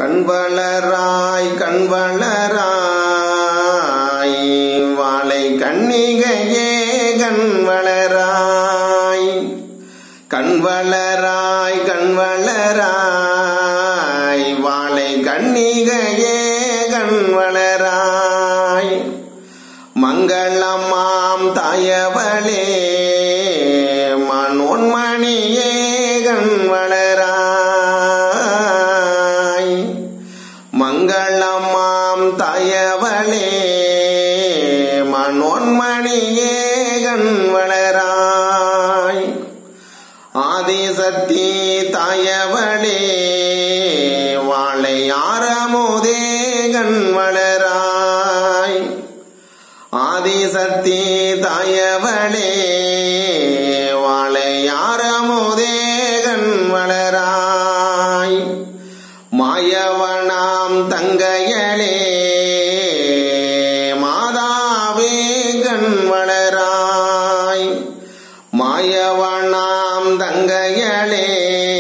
கண்வளராய் கண்வளராய் வாழை கண்ணிகையே கண்வளராய் கண்வளராய் கண்வளராய் வாழை கண்ணிகையே கண்வளராய் மங்களமாம் தாயவளே மனோன்மணியே கண்வளராய் மங்களமாம் தாயவளே மனோன்மணியே கண்வளராய் ஆதிசக்தி தாயவளே வாழை ஆரமுதே கண்வளராய் ஆதிசக்தி தாயவளே வாழை ஆரமுதே கண்வளராய் மாயவனாம் தங்கையளே மாதாவே கண்வளராய் மாயவனாம் தங்கையளே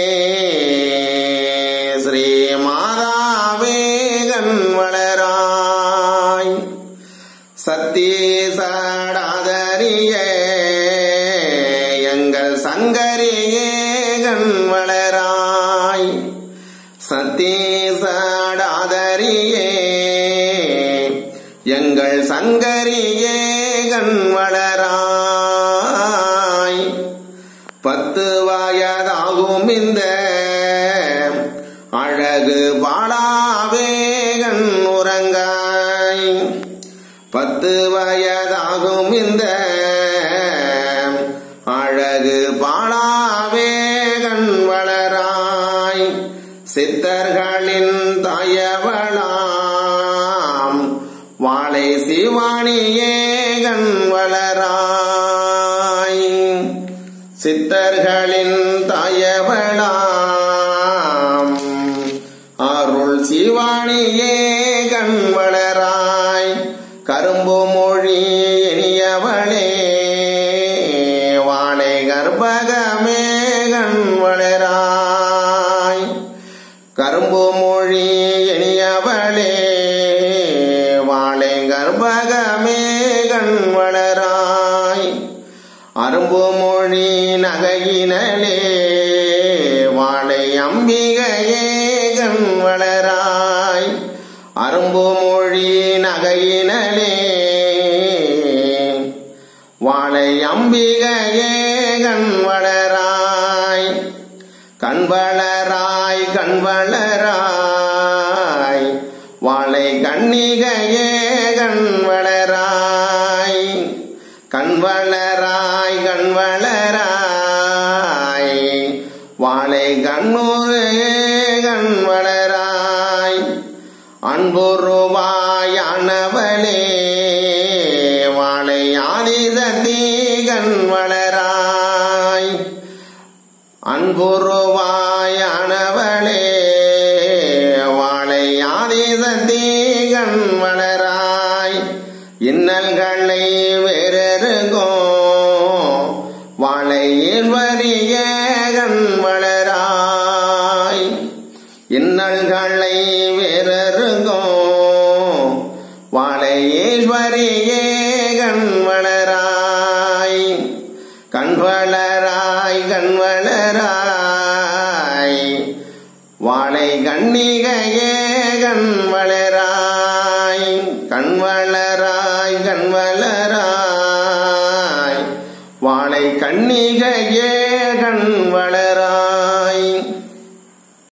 ஸ்ரீ மாதாவே கண்வளராய் சத்தீசடாதரிய எங்கள் சங்கரியே கண்வளராய் சத்தீசடாதரியே எங்கள் சங்கரியே கண்வளராய் பத்து வயதாகும் இந்த அழகு பாடாவே கண்ணுறங்காய் பத்து வயதாகும் இந்த அழகு பாடாவே கண்வளராய் சித்தர்களின் தாயவளாம் வாழை சிவானியே கண்வளராய் சித்தர்களின் தாயவளாம் அருள் சிவானியே கண்வளராய் கரும்பு மொழி இனியவளே வாழை கர்ப்பகமே கண்வளராய் கரும்பு மொழி இனியவளே வாழை கர்ப்பகமே கண்வளராய் அரும்பு மொழி நகையினலே வாழை அம்பிகையே கண்வளராய் அரும்பு மொழி நகையினலே வாழை அம்பிகையே கண்வளராய் கண்வளராய் கண்வளராய் வாழை கண்ணிகையே கண்வளராய் கண்வளராய் கண்வளராய் வாழை கண்ணூரே கண்வளராய் அன்புருவாயானவளே வாழை ஆதிசக்தி கண்வளராய் அன்புருவாயானவளே வாழை ஆதிசக்தி கண்வளராய் இன்னல்களை வேறெருங்கோ வாழை வரிய கண்வளராய் இன்னல்களை வேறெருங்கோ வாழை ஈஸ்வரியே கண்வளராய் கண்வளராய் கண்வளராய் வாழை கண்ணிகையே கண்வளராய் கண்வளராய் கண்வளராய் வாழை கண்ணிகையே